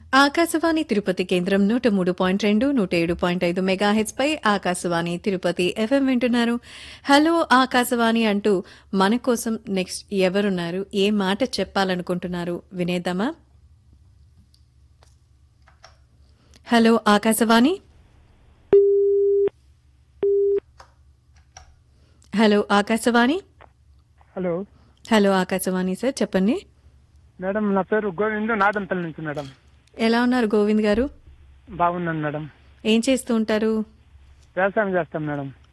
ఆకాశవాణి తిరుపతి కేంద్రం నూట మూడు పాయింట్ రెండు నూట ఏడు పాయింట్ ఐదు మెగాహెచ్ పై ఆకాశవాణి తిరుపతి ఎఫ్ఎం వింటున్నారు హలో ఆకాశవాణి అంటూ మన కోసం నెక్స్ట్ ఎవరున్నారు ఏ మాట చెప్పాలనుకుంటున్నారు వినేద్దామా hello Akashvani hello Akashvani hello hello Akashvani sir చెప్పండి మేడం నా పేరు గోవింద్ నాదంపల్లి నుంచి మేడం ఎలా ఉన్నారు గోవింద్ గారు బాగున్నాను మేడం ఏం చేస్తూ ఉంటారు వ్యవసాయం చేస్తాం మేడం